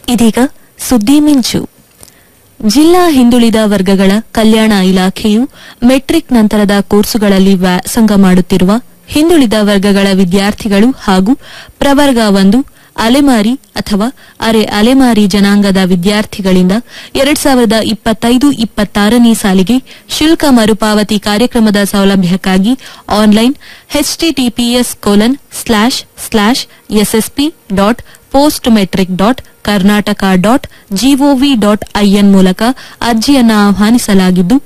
ಇದೀಗ ಸುದ್ದಿ ಮಿಂಚು ಜಿಲ್ಲಾ ಹಿಂದುಳಿದ ವರ್ಗಗಳ ಕಲ್ಯಾಣ ಇಲಾಖೆಯು ಮೆಟ್ರಿಕ್ ನಂತರದ ಕೋರ್ಸುಗಳಲ್ಲಿ ವ್ಯಾಸಂಗ ಮಾಡುತ್ತಿರುವ ಹಿಂದುಳಿದ ವರ್ಗಗಳ ವಿದ್ಯಾರ್ಥಿಗಳು ಹಾಗೂ ಪ್ರವರ್ಗ ಒಂದು ಅಲೆಮಾರಿ ಅಥವಾ ಅರೆ ಅಲೆಮಾರಿ ಜನಾಂಗದ ವಿದ್ಯಾರ್ಥಿಗಳಿಂದ ಎರಡ್ ಸಾವಿರದ ಇಪ್ಪತ್ತೈದು ಇಪ್ಪತ್ತಾರನೇ ಸಾಲಿಗೆ ಶುಲ್ಕ ಮರುಪಾವತಿ ಕಾರ್ಯಕ್ರಮದ ಸೌಲಭ್ಯಕ್ಕಾಗಿ online HTTPS colon slash slash SSP dot post metric dot Karnataka dot GOV dot IN ಮೂಲಕ ಅರ್ಜಿಯನ್ನು ಆಹ್ವಾನಿಸಲಾಗಿದ್ದು